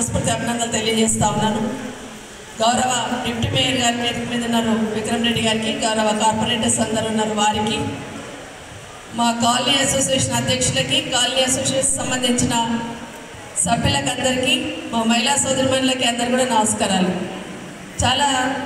మనస్ఫూర్తి అభినందనలు తెలియజేస్తా ఉన్నాను గౌరవ డిప్యూటీ మేయర్ గారి వేదిక మీద ఉన్నారు విక్రమ్ రెడ్డి గారికి గౌరవ కార్పొరేటర్స్ అందరూ ఉన్నారు వారికి మా కాలనీ అసోసియేషన్ అధ్యక్షులకి కాలనీ అసోసియేషన్ సంబంధించిన సభ్యులకు అందరికీ మా మహిళా సోదరిమణులకి అందరు కూడా నమస్కారాలు చాలా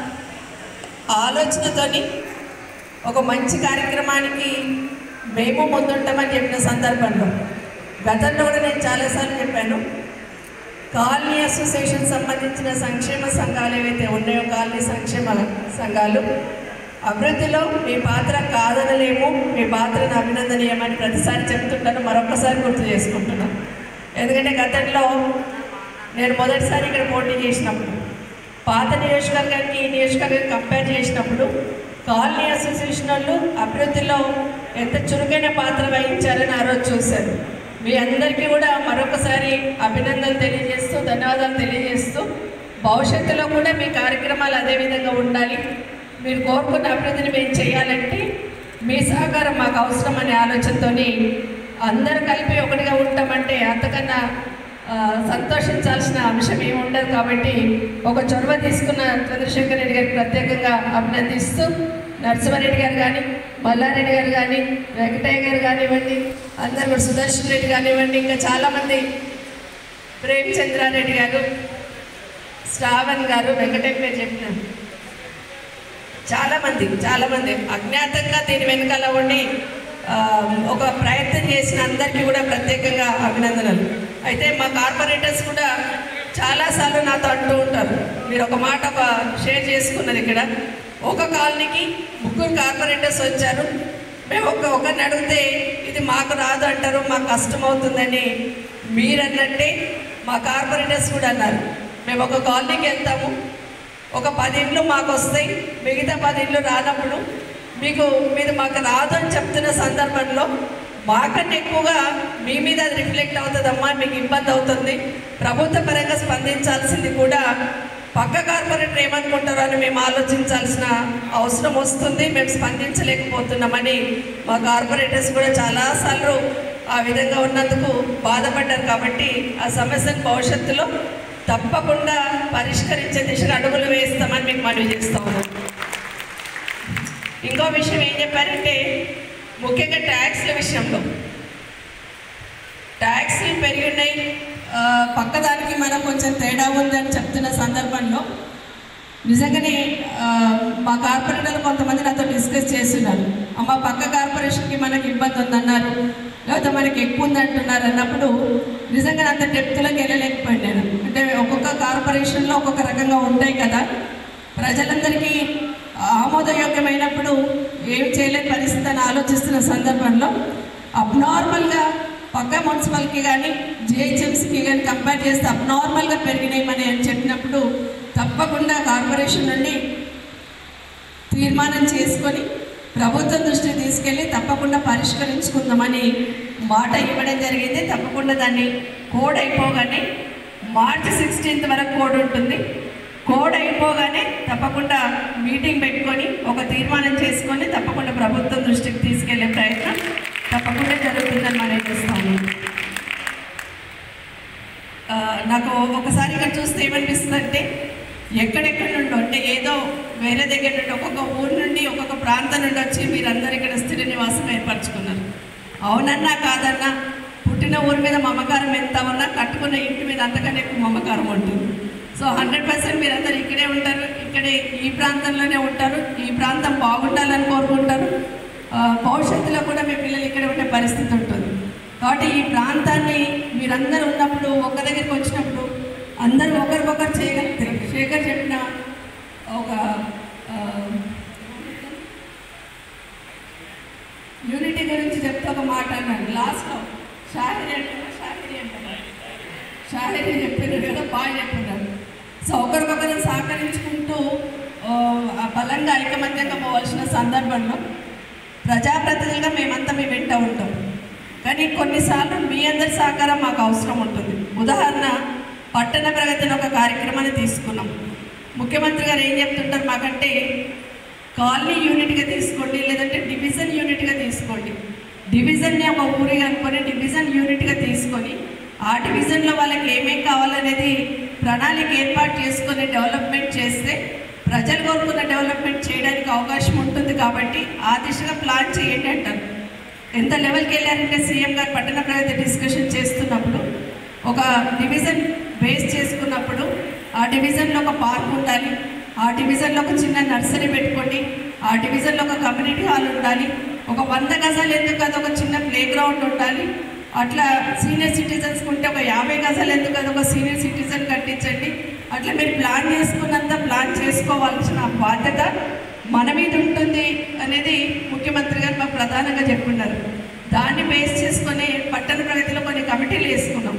ఆలోచనతోని ఒక మంచి కార్యక్రమానికి మేము ముందుంటామని చెప్పిన సందర్భంలో గతంలో కూడా నేను చాలాసార్లు చెప్పాను కాలనీ అసోసియేషన్ సంబంధించిన సంక్షేమ సంఘాలు ఏవైతే ఉన్నాయో కాలనీ సంక్షేమ సంఘాలు అభివృద్ధిలో మీ పాత్ర కాదనలేము మీ పాత్రను అభినందనీయమని ప్రతిసారి చెప్తుంటాను మరొకసారి గుర్తు చేసుకుంటున్నాను ఎందుకంటే గతంలో నేను మొదటిసారి ఇక్కడ పోటీ చేసినప్పుడు పాత నియోజకవర్గానికి ఈ నియోజకవర్గానికి కంపేర్ చేసినప్పుడు కాలనీ అసోసియేషన్ వాళ్ళు అభివృద్ధిలో ఎంత చురుకైన పాత్ర వహించారని ఆ రోజు చూశారు మీ అందరికీ కూడా మరొకసారి అభినందనలు తెలియజేస్తూ ధన్యవాదాలు తెలియజేస్తూ భవిష్యత్తులో కూడా మీ కార్యక్రమాలు అదే విధంగా ఉండాలి మీరు కోరుకున్న అభివృద్ధిని మేము చేయాలంటే మీ సహకారం మాకు అవసరం అనే ఆలోచనతోని అందరూ కలిపి ఒకటిగా ఉంటామంటే అంతకన్నా ఆ, సంతోషించాల్సిన అంశం ఏమి ఉండదు కాబట్టి ఒక చొరవ తీసుకున్న చంద్రశేఖర్ రెడ్డి గారికి ప్రత్యేకంగా అభినందిస్తూ నరసింహారెడ్డి గారు కానీ మల్లారెడ్డి గారు కానీ వెంకటయ్య గారు కానివ్వండి అందరు కూడా సుదర్శన్ రెడ్డి కానివ్వండి ఇంకా చాలామంది ప్రేమచంద్రారెడ్డి గారు శ్రావణ్ గారు వెంకటయ్య పేరు చెప్పినారు చాలామంది చాలామంది అజ్ఞాతంగా దీని వెనకాల ఉండి ఆ, ఒక ప్రయత్నం చేసిన అందరికీ కూడా ప్రత్యేకంగా అభినందనలు అయితే మా కార్పొరేటర్స్ కూడా చాలాసార్లు నాతో అంటూ ఉంటారు మీరు ఒక మాట ఒక షేర్ చేసుకున్నారు ఇక్కడ ఒక కాలనీకి ముగ్గురు కార్పొరేటర్స్ వచ్చారు మేము ఒక ఒకరిని అడిగితే ఇది మాకు రాదు అంటారు మాకు కష్టం అవుతుందని మీరన్నట్టే మా కార్పొరేటర్స్ కూడా అన్నారు మేము ఒక కాలనీకి వెళ్తాము ఒక పది ఇండ్లు మాకు వస్తాయి మిగతా పది ఇండ్లు రానప్పుడు మీకు మీరు మాకు రాదు అని చెప్తున్న సందర్భంలో మాకన్నా ఎక్కువగా మీ మీద అది రిఫ్లెక్ట్ అవుతుందమ్మా మీకు ఇబ్బంది అవుతుంది ప్రభుత్వ పరంగా స్పందించాల్సింది కూడా పక్క కార్పొరేటర్ ఏమనుకుంటారో అని మేము ఆలోచించాల్సిన అవసరం వస్తుంది మేము స్పందించలేకపోతున్నామని మా కార్పొరేటర్స్ కూడా చాలాసార్లు ఆ విధంగా ఉన్నందుకు బాధపడ్డారు కాబట్టి ఆ సమస్యను భవిష్యత్తులో తప్పకుండా పరిష్కరించే దిశగా అడుగులు వేస్తామని మీకు మనవి చేస్తా ఉన్నాం ఇంకో విషయం ఏం చెప్పారంటే ముఖ్యంగా ట్యాక్స్ల విషయంలో ట్యాక్స్లు పెరిగి ఉన్నాయి ఆ, పక్కదానికి మనం కొంచెం తేడా ఉందని చెప్తున్న సందర్భంలో నిజంగానే ఆ, మా కార్పొరేటర్లు కొంతమంది నాతో డిస్కస్ చేస్తున్నారు అమ్మ పక్క కార్పొరేషన్కి మనకి ఇబ్బంది ఉందన్నారు లేకపోతే మనకి ఎక్కువ ఉంది అంటున్నారు అన్నప్పుడు నిజంగా అంత డెప్త్లోకి వెళ్ళలేకపోయాను అంటే ఒక్కొక్క కార్పొరేషన్లో ఒక్కొక్క రకంగా ఉంటాయి కదా ప్రజలందరికీ ఆమోదయోగ్యమైనప్పుడు ఏం చేయలేని పరిస్థితి అని ఆలోచిస్తున్న సందర్భంలో అబ్నార్మల్గా పక్క మున్సిపల్కి కానీ జిహెచ్ఎంసీకి కానీ కంపేర్ చేస్తే అబ్నార్మల్గా పెరిగినాయి అని అని చెప్పినప్పుడు తప్పకుండా కార్పొరేషన్ నుండి తీర్మానం చేసుకొని ప్రభుత్వం దృష్టికి తీసుకెళ్ళి తప్పకుండా పరిష్కరించుకుందామని మాట ఇవ్వడం జరిగింది తప్పకుండా దాన్ని కోడ్ అయిపోగానే మార్చి సిక్స్టీన్త్ వరకు కోడ్ ఉంటుంది కోడ్ అయిపోగానే తప్పకుండా మీటింగ్ పెట్టుకొని ఒక తీర్మానం చేసుకొని తప్పకుండా ప్రభుత్వం దృష్టికి తీసుకెళ్లే ప్రయత్నం తప్పకుండా జరుగుతుందని మనం చేస్తాము ఆ, నాకు ఒకసారి ఇక్కడ చూస్తే ఏమనిపిస్తుంది అంటే ఎక్కడెక్కడ నుండో అంటే ఏదో వేరే దగ్గర నుండి ఒక్కొక్క ఊరు నుండి ఒక్కొక్క ప్రాంతం నుండి వచ్చి మీరందరూ ఇక్కడ స్థిర నివాసం ఏర్పరచుకున్నారు అవునన్నా కాదన్నా పుట్టిన ఊరి మీద మమకారం ఎంత ఉన్నా కట్టుకున్న ఇంటి మీద అంతకన్నా ఎక్కువ మమకారం ఉంటుంది సో హండ్రెడ్ పర్సెంట్ మీరందరూ ఇక్కడే ఉంటారు ఇక్కడే ఈ ప్రాంతంలోనే ఉంటారు ఈ ప్రాంతం బాగుండాలని కోరుకుంటారు ఆ, భవిష్యత్తులో కూడా మీ పిల్లలు ఇక్కడే ఉండే పరిస్థితి ఉంటుంది కాబట్టి ఈ ప్రాంతాన్ని మీరందరూ ఉన్నప్పుడు ఒక దగ్గరికి వచ్చినప్పుడు అందరూ ఒకరికొకరు చేయగలుగుతారు శేఖర్ చెప్పిన ఒక ఆ, యూనిటీ గురించి చెప్తే ఒక మాట అన్నాడు లాస్ట్లో షాహిరి అంటారా షాహిరి అంటారా షాహిరి చెప్పినారు కదా బాగా చెప్పినారు సో ఒకరికొకరు సహకరించుకుంటూ ఆ, ఆ బలంగా ఐకమత్యంగా పోవాల్సిన సందర్భంలో ప్రజాప్రతినిధులుగా మేమంతా మీ వెంట ఉంటాం కానీ కొన్నిసార్లు మీ అందరి సహకారం మాకు అవసరం ఉంటుంది ఉదాహరణ పట్టణ ప్రగతిని ఒక కార్యక్రమాన్ని తీసుకున్నాం ముఖ్యమంత్రి గారు ఏం చెప్తుంటారు మాకంటే కాలనీ యూనిట్గా తీసుకోండి లేదంటే డివిజన్ యూనిట్గా తీసుకోండి డివిజన్ని ఒక ఊరిగా అనుకొని డివిజన్ యూనిట్గా తీసుకొని ఆ డివిజన్లో వాళ్ళకి ఏమేం కావాలనేది ప్రణాళిక ఏర్పాటు చేసుకొని డెవలప్మెంట్ చేస్తే ప్రజలు కోరుకున్న డెవలప్మెంట్ చేయడానికి అవకాశం ఉంటుంది కాబట్టి ఆ దిశగా ప్లాన్ చేయండి అంటారు ఎంత లెవెల్కి వెళ్ళారంటే సీఎం గారు పట్టణ ప్రగతి డిస్కషన్ చేస్తున్నప్పుడు ఒక డివిజన్ బేస్ చేసుకున్నప్పుడు ఆ డివిజన్లో ఒక పార్క్ ఉండాలి ఆ డివిజన్లో ఒక చిన్న నర్సరీ పెట్టుకోండి ఆ డివిజన్లో ఒక కమ్యూనిటీ హాల్ ఉండాలి ఒక వంద గజాలు ఎందుకు అది ఒక చిన్న ప్లే గ్రౌండ్ ఉండాలి అట్లా సీనియర్ సిటిజన్స్ ఉంటే ఒక యాభై గజాలు ఎందుకు అది ఒక సీనియర్ సిటిజన్ కట్టించండి అట్లా మీరు ప్లాన్ చేసుకున్నంత ప్లాన్ చేసుకోవాల్సిన బాధ్యత మన మీద ఉంటుంది అనేది ముఖ్యమంత్రి గారు మాకు ప్రధానంగా చెప్పున్నారు దాన్ని బేస్ చేసుకొని పట్టణ ప్రగతిలో కొన్ని కమిటీలు వేసుకున్నాం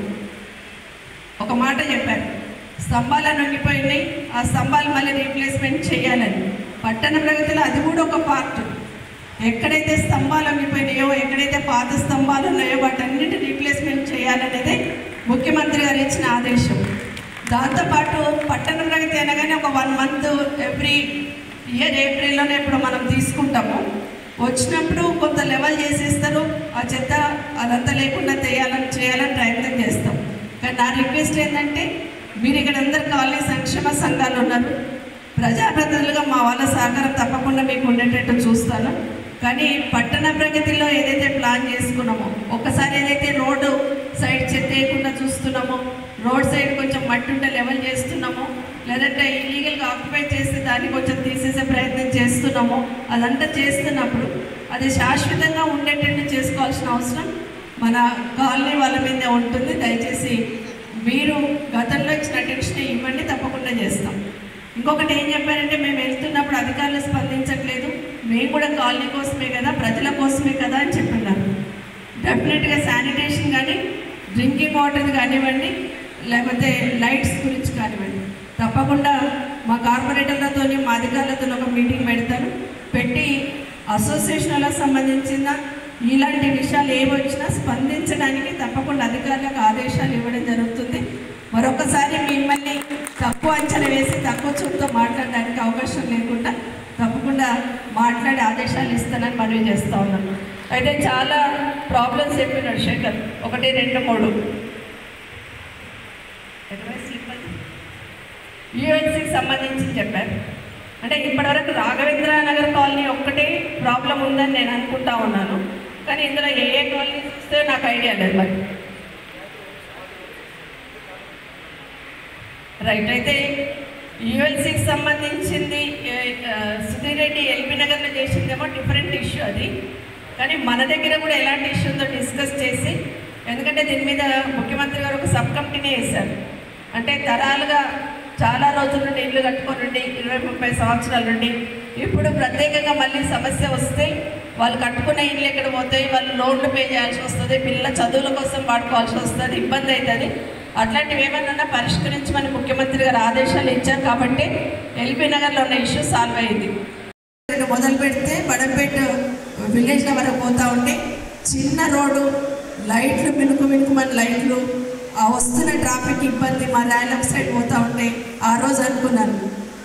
ఒక మాట చెప్పారు స్తంభాలను వంగిపోయినాయి ఆ స్తంభాలు మళ్ళీ రీప్లేస్మెంట్ చేయాలని పట్టణ ప్రగతిలో అది కూడా ఒక పార్ట్ ఎక్కడైతే స్తంభాలు వంగిపోయినాయో ఎక్కడైతే పాత స్తంభాలు ఉన్నాయో వాటన్నిటి రీప్లేస్మెంట్ చేయాలనేది ముఖ్యమంత్రి గారు ఇచ్చిన ఆదేశం దాంతోపాటు పట్టణ ప్రగతి అనగానే ఒక వన్ మంత్ ఎవ్రీ ఇయర్ ఏప్రిల్లోనే ఇప్పుడు మనం తీసుకుంటాము వచ్చినప్పుడు కొంత లెవెల్ చేసేస్తారు ఆ చెత్త అదంతా లేకుండా చేయాలని చేయాలని ప్రయత్నం చేస్తాం కానీ నా రిక్వెస్ట్ ఏంటంటే మీరు ఇక్కడ అందరు కాలనీ సంక్షేమ సంఘాలు ఉన్నారు ప్రజాప్రతినిధులుగా మా వాళ్ళ సహకారం తప్పకుండా మీకు ఉండేటట్టు చూస్తాను కానీ పట్టణ ప్రగతిలో ఏదైతే ప్లాన్ చేసుకున్నామో ఒకసారి ఏదైతే రోడ్డు సైడ్ చెత్త వేయకుండా చూస్తున్నామో రోడ్ సైడ్ కొంచెం మట్టి ఉంటే లెవెల్ చేస్తున్నామో లేదంటే ఇల్లీగల్గా ఆక్యుపై చేస్తే దాన్ని కొంచెం తీసేసే ప్రయత్నం చేస్తున్నామో అదంతా చేస్తున్నప్పుడు అది శాశ్వతంగా ఉండేటట్టు చేసుకోవాల్సిన అవసరం మన కాలనీ వాళ్ళ మీదే ఉంటుంది దయచేసి మీరు గతంలో ఇచ్చిన అటెన్షన్ ఇవ్వండి తప్పకుండా చేస్తాం ఇంకొకటి ఏం చెప్పారంటే మేము వెళ్తున్నప్పుడు అధికారులు స్పందించట్లేదు మేము కూడా కాలనీ కోసమే కదా ప్రజల కోసమే కదా అని చెప్తున్నారు డెఫినెట్గా శానిటేషన్ కానీ డ్రింకింగ్ వాటర్ కానివ్వండి లేకపోతే లైట్స్ గురించి కానివ్వండి తప్పకుండా మా కార్పొరేటర్లతో మా అధికారులతో ఒక మీటింగ్ పెడతాను పెట్టి అసోసియేషన్లకు సంబంధించిన ఇలాంటి విషయాలు ఏవి వచ్చినా స్పందించడానికి తప్పకుండా అధికారులకు ఆదేశాలు ఇవ్వడం జరుగుతుంది మరొకసారి మిమ్మల్ని తక్కువ అంచనా వేసి తక్కువ చూపుతో మాట్లాడడానికి అవకాశం లేకుండా తప్పకుండా మాట్లాడే ఆదేశాలు ఇస్తానని మనవి చేస్తా ఉన్నాను అయితే చాలా ప్రాబ్లమ్స్ చెప్పినాడు శేఖర్ ఒకటి రెండు మూడు యూఎన్సీకి సంబంధించి చెప్పారు అంటే ఇప్పటివరకు రాఘవేంద్ర నగర్ కాలనీ ఒక్కటే ప్రాబ్లం ఉందని నేను అనుకుంటా ఉన్నాను కానీ ఇందులో ఏ ఏ కాలనీ చూస్తే నాకు ఐడియా లేదు మరి రైట్ అయితే యూఎల్సీకి సంబంధించింది ఏ, ఆ, సుధీర్ రెడ్డి ఎల్బీ నగర్లో చేసిందేమో డిఫరెంట్ ఇష్యూ అది కానీ మన దగ్గర కూడా ఎలాంటి ఇష్యూ ఉందో డిస్కస్ చేసి ఎందుకంటే దీని మీద ముఖ్యమంత్రి గారు ఒక సబ్ కమిటీనే వేశారు అంటే తరాలుగా చాలా రోజుల నుండి ఇల్లు కట్టుకొని ఉండి ఇరవై ముప్పై సంవత్సరాల నుండి ఇప్పుడు ప్రత్యేకంగా మళ్ళీ సమస్య వస్తే వాళ్ళు కట్టుకున్న ఇల్లు ఎక్కడ పోతాయి వాళ్ళు లోన్లు పే చేయాల్సి వస్తుంది పిల్లల చదువుల కోసం వాడుకోవాల్సి వస్తుంది ఇబ్బంది అవుతుంది అట్లాంటివి ఏమన్నా పరిష్కరించమని ముఖ్యమంత్రి గారు ఆదేశాలు ఇచ్చారు కాబట్టి ఎల్బీ నగర్లో ఉన్న ఇష్యూ సాల్వ్ అయింది మొదలు పెడితే బడంపేట విలేజ్ల వరకు పోతా ఉంటే చిన్న రోడ్డు లైట్లు మినుకు మినుకుమని లైట్లు ఆ వస్తున్న ట్రాఫిక్ ఇబ్బంది మా రాయలం సైడ్ పోతా ఉంటే ఆ రోజు అనుకున్నాను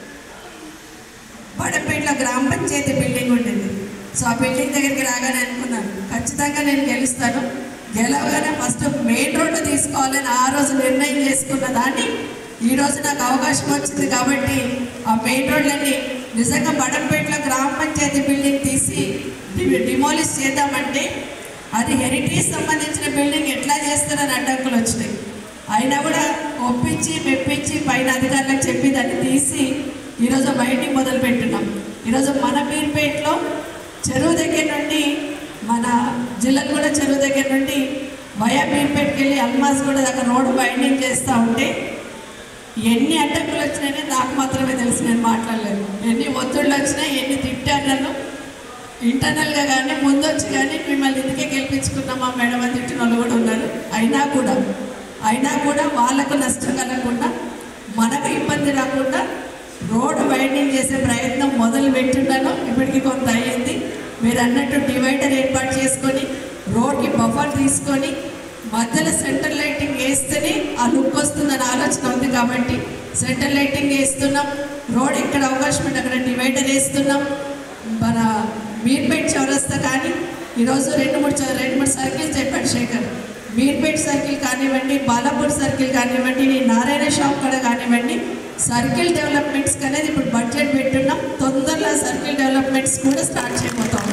బడంపేటలో గ్రామ పంచాయతీ బిల్డింగ్ ఉండేది సో ఆ బిల్డింగ్ దగ్గరికి రాగానే అనుకున్నాను ఖచ్చితంగా నేను గెలుస్తాను గెలవగానే ఫస్ట్ మెయిన్ రోడ్డు తీసుకోవాలని ఆ రోజు నిర్ణయం చేసుకున్న దాన్ని ఈ రోజు నాకు అవకాశం వచ్చింది కాబట్టి ఆ మెయిన్ రోడ్లన్నీ నిజంగా బడంపేటలో గ్రామ పంచాయతీ బిల్డింగ్ తీసి డి- డిమాలిష్ చేద్దామంటే అది హెరిటేజ్ సంబంధించిన బిల్డింగ్ ఎట్లా చేస్తారని అడ్డంకులు వచ్చినాయి అయినా కూడా ఒప్పించి మెప్పించి పైన అధికారులకు చెప్పి దాన్ని తీసి ఈరోజు బయటికి మొదలు పెట్టున్నాం ఈరోజు మన పీర్పేటలో చెరువు దగ్గర నుండి మన జిల్లాకు కూడా చెరువు దగ్గర నుండి వయా పీర్పేటకి వెళ్ళి అల్మాస్ కూడా దగ్గర రోడ్డు బైండింగ్ చేస్తూ ఉంటే ఎన్ని అడ్డంకులు వచ్చినాయని నాకు మాత్రమే తెలుసు నేను మాట్లాడలేదు ఎన్ని ఒత్తిళ్ళు వచ్చినాయి ఎన్ని తిట్టాను నన్ను ఇంటర్నల్గా కానీ ముందు వచ్చి కానీ మిమ్మల్ని ఇందుకే గెలిపించుకున్నామా మేడం అని తిట్టిన వాళ్ళు కూడా ఉన్నారు అయినా కూడా అయినా కూడా వాళ్ళకు నష్టం కలగకుండా మనకు ఇబ్బంది రాకుండా రోడ్డు వైండింగ్ చేసే ప్రయత్నం మొదలు పెట్టున్నాను ఇప్పటికి కొంత అయ్యింది మీరు అన్నట్టు డివైడర్ ఏర్పాటు చేసుకొని రోడ్కి బఫర్ తీసుకొని మధ్యలో సెంటర్ లైటింగ్ వేస్తేనే ఆ లుక్ వస్తుందని ఆలోచన ఉంది కాబట్టి సెంటర్ లైటింగ్ వేస్తున్నాం రోడ్ ఎక్కడ అవకాశం ఉంటే అక్కడ డివైడర్ వేస్తున్నాం మన మీర్పేట్ చౌరస్తా కానీ ఈరోజు రెండు మూడు చౌ- రెండు మూడు సర్కిల్స్ చెప్పాడు శేఖర్ మీర్పేట్ సర్కిల్ కానివ్వండి బాలాపూర్ సర్కిల్ కానివ్వండి నీ నారాయణ షాప్ కూడా కానివ్వండి సర్కిల్ డెవలప్మెంట్స్ అనేది ఇప్పుడు బడ్జెట్ పెట్టున్నాం తొందరలో సర్కిల్ డెవలప్మెంట్స్ కూడా స్టార్ట్ చేయబోతాం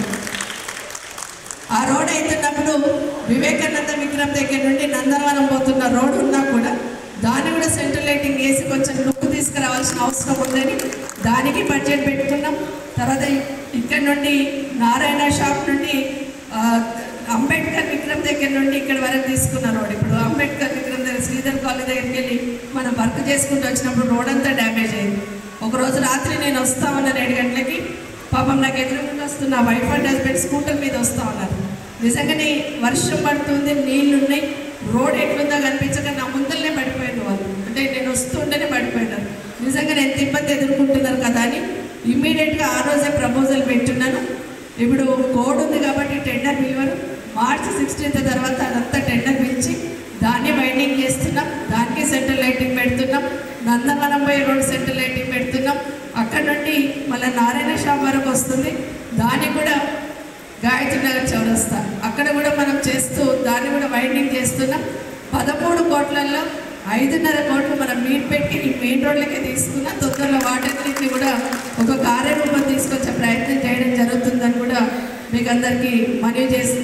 ఆ రోడ్ అవుతున్నప్పుడు వివేకానంద విగ్రహం దగ్గర నుండి నందనవనం పోతున్న రోడ్ ఉన్నా కూడా దాన్ని కూడా సెంట్రల్ లైటింగ్ వేసి కొంచెం లుక్ తీసుకురావాల్సిన అవసరం ఉందని దానికి బడ్జెట్ పెట్టుకున్నాం తర్వాత ఇక్కడ నుండి నారాయణ షాప్ నుండి ఆ, అంబేద్కర్ విగ్రహం దగ్గర నుండి ఇక్కడ వరకు తీసుకున్న రోడ్ ఇప్పుడు అంబేద్కర్ విగ్రహం దగ్గర శ్రీధర్ కాలేజ్ దగ్గరికి వెళ్ళి మనం వర్క్ చేసుకుంటూ వచ్చినప్పుడు రోడ్ అంతా డ్యామేజ్ అయింది ఒకరోజు రాత్రి నేను వస్తా ఉన్నాను ఏడు గంటలకి పాపం నాకు ఎదురుగుండా వస్తున్న వైఫ్ అండ్ హస్బెండ్ స్కూటర్ మీద వస్తూ ఉన్నారు నిజంగానే వర్షం పడుతుంది నీళ్లు ఉన్నాయి రోడ్ ఎట్లుందో కనిపించక నా ముందరనే పడిపోయాను వాళ్ళు అంటే నేను వస్తుంటేనే పడిపోయినారు నిజంగా ఎంత ఇబ్బంది ఎదుర్కొంటున్నారు కదా అని ఇమ్మీడియట్గా ఆ రోజే ప్రపోజల్ పెట్టున్నాను ఇప్పుడు కోడ్ ఉంది కాబట్టి టెండర్ పిలువరు మార్చి సిక్స్టీన్త్ తర్వాత అదంతా టెండర్ పిలిచి దాన్ని వైండింగ్ చేస్తున్నాం దానికి సెంట్రల్ లైటింగ్ పెడుతున్నాం నందవనం పోయి రోడ్ సెంట్రల్ లైటింగ్ పెడుతున్నాం అక్కడ నుండి మళ్ళీ నారాయణ షాప్ వరకు వస్తుంది దాన్ని కూడా గాయత్రి నగర్ చౌరస్తా అక్కడ కూడా మనం చేస్తూ దాన్ని కూడా వైండింగ్ చేస్తున్నాం పదమూడు కోట్లలో ఐదున్నర కోట్లు మనం మీట్ పెట్టి ఈ మెయిన్ రోడ్లకే తీసుకున్న తొందరలో వాటన్నిటిని కూడా ఒక కార్యరూపం తీసుకొచ్చే ప్రయత్నం చేయడం జరుగుతుందని కూడా మీకు అందరికీ మనవి చేసి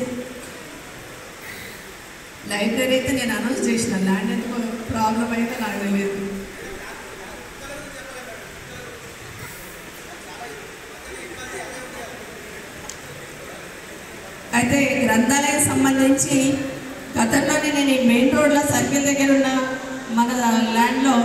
లైబ్రరీ అయితే నేను అనౌన్స్ చేసిన ల్యాండ్ ఎందుకు ప్రాబ్లం అయితే నాకు తెలియదు అయితే గ్రంథాలయం సంబంధించి గతంలోనే నేను ఈ మెయిన్ రోడ్లో సర్కిల్ దగ్గర ఉన్న మన ల్యాండ్లో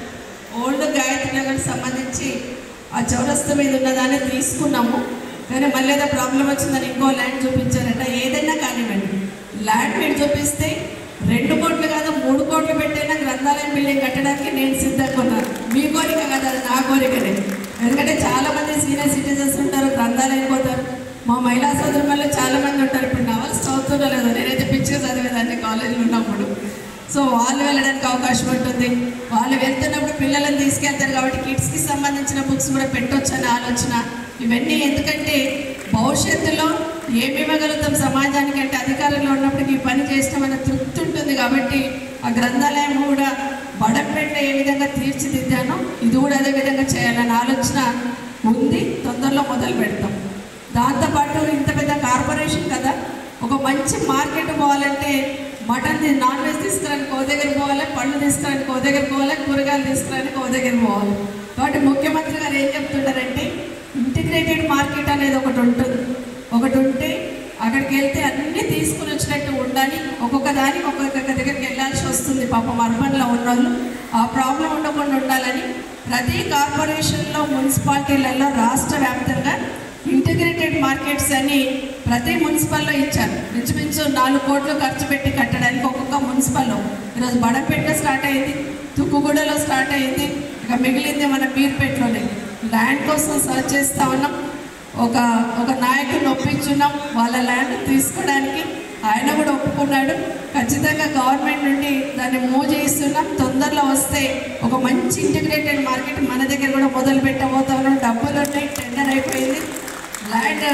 ఓల్డ్ గాయత్రి నగర్ సంబంధించి ఆ చౌరస్తా మీద ఉన్నదాన్ని తీసుకున్నాము కానీ మళ్ళీ ఏదో ప్రాబ్లం వచ్చిందని ఇంకో ల్యాండ్ చూపించారట ఏదైనా కానివ్వండి ల్యాండ్ మీరు చూపిస్తే రెండు కోట్లు కాదు మూడు కోట్లు పెట్టైనా గ్రంథాలయం బిల్డింగ్ కట్టడానికి నేను సిద్ధంగా ఉన్నాను మీ కోరిక కదా అది నా కోరికనే ఎందుకంటే చాలా మంది సీనియర్ సిటిజన్స్ ఉంటారు గ్రంథాలయం పోతారు మా మహిళా సోదరులలో చాలా మంది ఉంటారు ఇప్పుడు నవల్స్ చదువుతున్నా లేదు నేనైతే పిచ్చిగా చదివేదాన్ని కాలేజీలో ఉన్నప్పుడు సో వాళ్ళు వెళ్ళడానికి అవకాశం ఉంటుంది వాళ్ళు వెళ్తున్నప్పుడు పిల్లలను తీసుకెళ్తారు కాబట్టి కిడ్స్కి సంబంధించిన బుక్స్ కూడా పెట్టొచ్చు అనే ఆలోచన ఇవన్నీ ఎందుకంటే భవిష్యత్తులో ఏమి ఇవ్వగలుగుతాం సమాజానికి అంటే అధికారంలో ఉన్నప్పటికీ ఈ పని చేసినామన్న తృప్తి ఉంటుంది కాబట్టి ఆ గ్రంథాలయం కూడా బడంపేట ఏ విధంగా తీర్చిదిద్దానో ఇది కూడా అదే విధంగా చేయాలనే ఆలోచన ఉంది తొందరలో మొదలు పెడతాం దాంతోపాటు ఇంత పెద్ద కార్పొరేషన్ కదా ఒక మంచి మార్కెట్ పోవాలంటే మటన్ తి- నాన్ వెజ్ తీసుకురానికి ఓ దగ్గర పోవాలి పళ్ళు తీసుకురానికి ఓ దగ్గర పోవాలి కూరగాయలు తీసుకురానికి ఓ దగ్గర పోవాలి కాబట్టి ముఖ్యమంత్రి గారు ఏం చెప్తుంటారంటే ఇంటిగ్రేటెడ్ మార్కెట్ అనేది ఒకటి ఉంటుంది ఒకటి ఉంటే అక్కడికి వెళ్తే అన్నీ తీసుకుని వచ్చినట్టు ఉండాలి ఒక్కొక్క దానికి ఒక్కొక్క దగ్గరికి వెళ్ళాల్సి వస్తుంది పాపం అర్బన్లో ఉన్నోళ్ళు ఆ ప్రాబ్లం ఉండకుండా ఉండాలని ప్రతి కార్పొరేషన్లో మున్సిపాలిటీలలో రాష్ట్ర వ్యాప్తంగా ఇంటిగ్రేటెడ్ మార్కెట్స్ అని ప్రతి మున్సిపల్లో ఇచ్చారు ఇంచుమించు నాలుగు కోట్లు ఖర్చు పెట్టి కట్టడానికి ఒక్కొక్క మున్సిపల్లో ఈరోజు బడపేట స్టార్ట్ అయింది తుక్కుగూడలో స్టార్ట్ అయింది ఇక మిగిలింది మన పీర్పేటలోనే ల్యాండ్ కోసం సర్చ్ చేస్తా ఉన్నాం ఒక ఒక నాయకుడిని ఒప్పించున్నాం వాళ్ళ ల్యాండ్ తీసుకోవడానికి ఆయన కూడా ఒప్పుకున్నాడు ఖచ్చితంగా గవర్నమెంట్ నుండి దాన్ని మూవ్ చేస్తున్నాం తొందరలో వస్తే ఒక మంచి ఇంటిగ్రేటెడ్ మార్కెట్ మన దగ్గర కూడా మొదలు పెట్టబోతా ఉన్నాం డబ్బులు ఉన్నాయి టెండర్ అయిపోయింది ల్యాండ్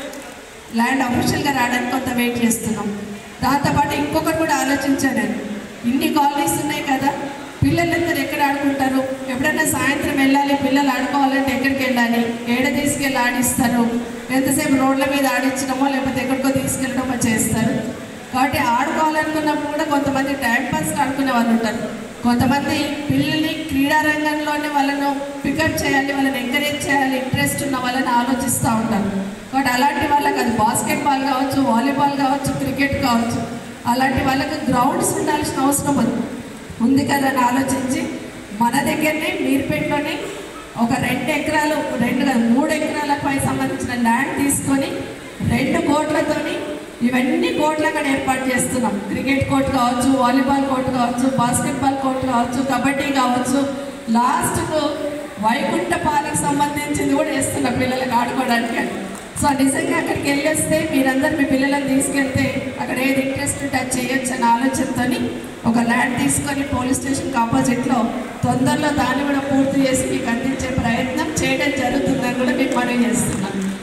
ల్యాండ్ అఫీషియల్గా రావడానికి కొంత వెయిట్ చేస్తున్నాం దాంతోపాటు ఇంకొకటి కూడా ఆలోచించాను నేను ఇన్ని కాలనీస్ ఉన్నాయి కదా పిల్లలందరూ ఎక్కడ ఆడుకుంటారు ఎప్పుడైనా సాయంత్రం వెళ్ళాలి పిల్లలు ఆడుకోవాలంటే ఎక్కడికి వెళ్ళాలి ఏడ తీసుకెళ్ళి ఆడిస్తారు ఎంతసేపు రోడ్ల మీద ఆడించడమో లేకపోతే ఎక్కడికో తీసుకెళ్ళడమో చేస్తారు కాబట్టి ఆడుకోవాలనుకున్నప్పుడు కూడా కొంతమంది టైం పాస్ ఆడుకునే వాళ్ళు ఉంటారు కొంతమంది పిల్లల్ని క్రీడా రంగంలోనే వాళ్ళను పికప్ చేయాలి వాళ్ళని ఎంకరేజ్ చేయాలి ఇంట్రెస్ట్ ఉన్న వాళ్ళని ఆలోచిస్తూ ఉంటారు కాబట్టి అలాంటి వాళ్ళకి అది బాస్కెట్ బాల్ కావచ్చు వాలీబాల్ కావచ్చు క్రికెట్ కావచ్చు అలాంటి వాళ్ళకి గ్రౌండ్స్ ఉండాల్సిన అవసరం ఉంది ఉంది కదా అని ఆలోచించి మన దగ్గరనే మీర్పేటలోనే ఒక రెండు ఎకరాలు రెండు కాదు, మూడు ఎకరాలకు సంబంధించిన ల్యాండ్ తీసుకొని రెండు కోట్లతోని ఇవన్నీ కోట్లు అక్కడ ఏర్పాటు చేస్తున్నాం క్రికెట్ కోర్ట్ కావచ్చు వాలీబాల్ కోర్ట్ కావచ్చు బాస్కెట్బాల్ కోర్ట్ కావచ్చు కబడ్డీ కావచ్చు లాస్ట్కు వైకుంఠపాలకు సంబంధించింది కూడా వేస్తున్నాం పిల్లలకు ఆడుకోవడానికి సో నిజంగా అక్కడికి వెళ్ళేస్తే మీరందరూ మీ పిల్లలను తీసుకెళ్తే అక్కడ ఏది ఇంట్రెస్ట్ ఉంటే అది చేయొచ్చు అనే ఆలోచనతోని ఒక ల్యాండ్ తీసుకొని పోలీస్ స్టేషన్కి ఆపోజిట్లో తొందరలో దాన్ని కూడా పూర్తి చేసి మీకు అందించే ప్రయత్నం చేయడం జరుగుతుందని కూడా మీకు మనవి చేస్తున్నాను